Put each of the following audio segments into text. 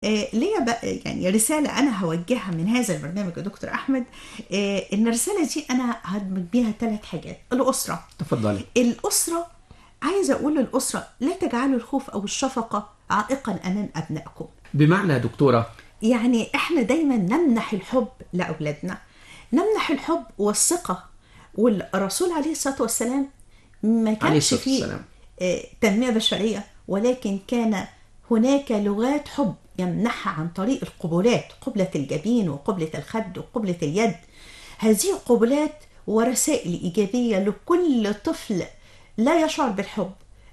آه ليا بقى يعني رسالة أنا هوجهها من هذا البرنامج يا دكتور أحمد آه إن الرسالة دي أنا هدمج بيها ثلاث حاجات الأسرة تفضلي الأسرة عايزة أقول للأسرة لا تجعلوا الخوف أو الشفقة عائقا أمام أبنائكم بمعنى يا دكتورة يعني احنا دايما نمنح الحب لاولادنا نمنح الحب والثقه والرسول عليه الصلاه والسلام ما عليه كانش الصلاة فيه والسلام. آه، تنميه بشريه ولكن كان هناك لغات حب يمنحها عن طريق القبلات قبله الجبين وقبله الخد وقبله اليد هذه القبلات ورسائل ايجابيه لكل طفل لا يشعر بالحب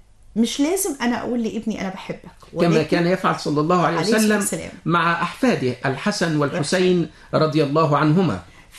مش لازم انا اقول لابني انا بحبك كما ولكن كان يفعل صلى الله عليه عليه الصلاة وسلم والسلام. مع أحفاده الحسن والحسين رضي الله عنهما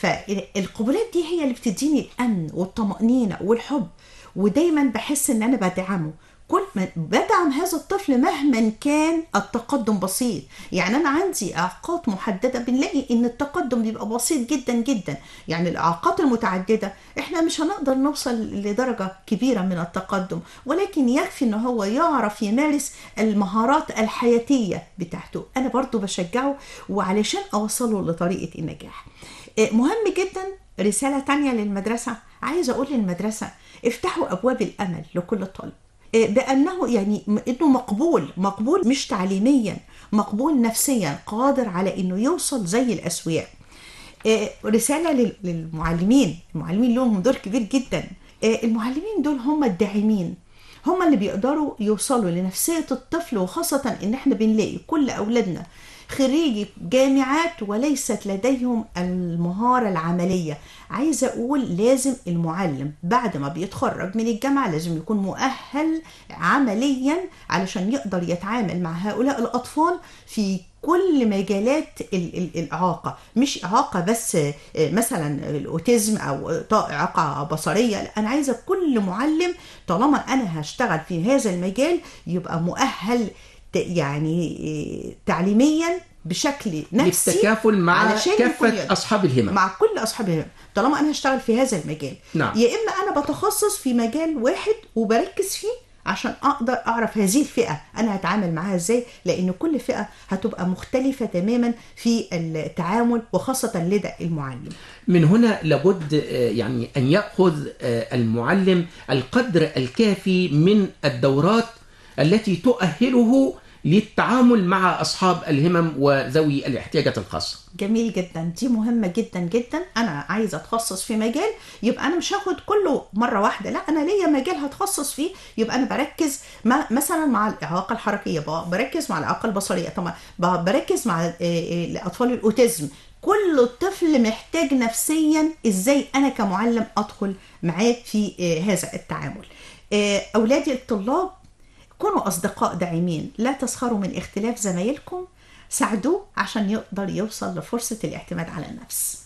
فالقبلات دي هي اللي بتديني الامن والطمانينه والحب ودايما بحس ان انا بدعمه كل ما بدعم هذا الطفل مهما كان التقدم بسيط يعني انا عندي اعاقات محدده بنلاقي ان التقدم بيبقى بسيط جدا جدا يعني الاعاقات المتعدده احنا مش هنقدر نوصل لدرجه كبيره من التقدم ولكن يكفي ان هو يعرف يمارس المهارات الحياتيه بتاعته انا برضو بشجعه وعلشان اوصله لطريقه النجاح آه، مهم جدا رسالة تانية للمدرسة عايزة أقول للمدرسة افتحوا أبواب الأمل لكل طالب آه، بأنه يعني م- إنه مقبول مقبول مش تعليميا مقبول نفسيا قادر على إنه يوصل زي الأسوياء آه، رسالة لل- للمعلمين المعلمين لهم دور كبير جدا آه، المعلمين دول هم الداعمين هم اللي بيقدروا يوصلوا لنفسية الطفل وخاصة إن إحنا بنلاقي كل أولادنا خريجي جامعات وليست لديهم المهارة العملية عايزة أقول لازم المعلم بعد ما بيتخرج من الجامعة لازم يكون مؤهل عمليا علشان يقدر يتعامل مع هؤلاء الأطفال في كل مجالات ال- ال- الإعاقة مش إعاقة بس آه، مثلا الأوتيزم أو ط- إعاقة بصرية لا أنا عايزة كل معلم طالما أنا هشتغل في هذا المجال يبقى مؤهل ت- يعني آه، تعليميا بشكل نفسي للتكافل مع علشان يكون كافة يقدر. أصحاب الهمم مع كل اصحاب الهمم طالما انا هشتغل في هذا المجال نعم. يا اما انا بتخصص في مجال واحد وبركز فيه عشان اقدر اعرف هذه الفئه انا هتعامل معاها ازاي لان كل فئه هتبقى مختلفه تماما في التعامل وخاصه لدى المعلم من هنا لابد آه، يعني أن يأخذ آه، المعلم القدر الكافي من الدورات التي تؤهله للتعامل مع أصحاب الهمم وذوي الاحتياجات الخاصة جميل جدا دي مهمة جدا جدا أنا عايزة أتخصص في مجال يبقى أنا مش هاخد كله مرة واحدة لا أنا ليا مجال هتخصص فيه يبقى أنا بركز مع مثلا مع الإعاقة الحركية ب- بركز مع الإعاقة البصرية طبعا ب- بركز مع آه، آه، أطفال الأوتيزم كل طفل محتاج نفسيا إزاي أنا كمعلم أدخل معاه في آه، هذا التعامل آه، أولادي الطلاب كونوا أصدقاء داعمين لا تسخروا من اختلاف زمايلكم ساعدوه عشان يقدر يوصل لفرصة الاعتماد على النفس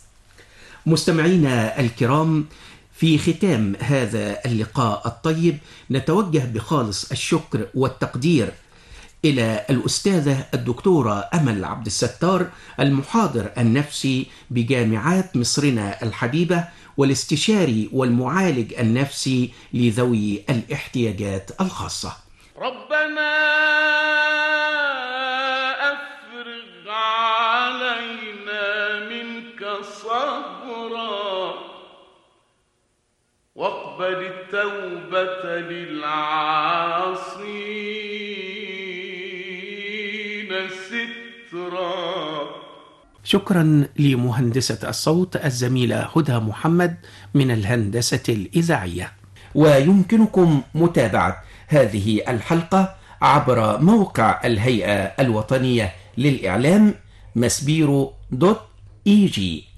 مستمعينا الكرام في ختام هذا اللقاء الطيب نتوجه بخالص الشكر والتقدير إلى الأستاذة الدكتورة أمل عبد الستار المحاضر النفسي بجامعات مصرنا الحبيبة والاستشاري والمعالج النفسي لذوي الاحتياجات الخاصة ربنا افرغ علينا منك صبرا واقبل التوبه للعاصين سترا شكرا لمهندسة الصوت الزميلة هدى محمد من الهندسة الإذاعية ويمكنكم متابعة هذه الحلقة عبر موقع الهيئة الوطنية للإعلام مسبيرو دوت إي جي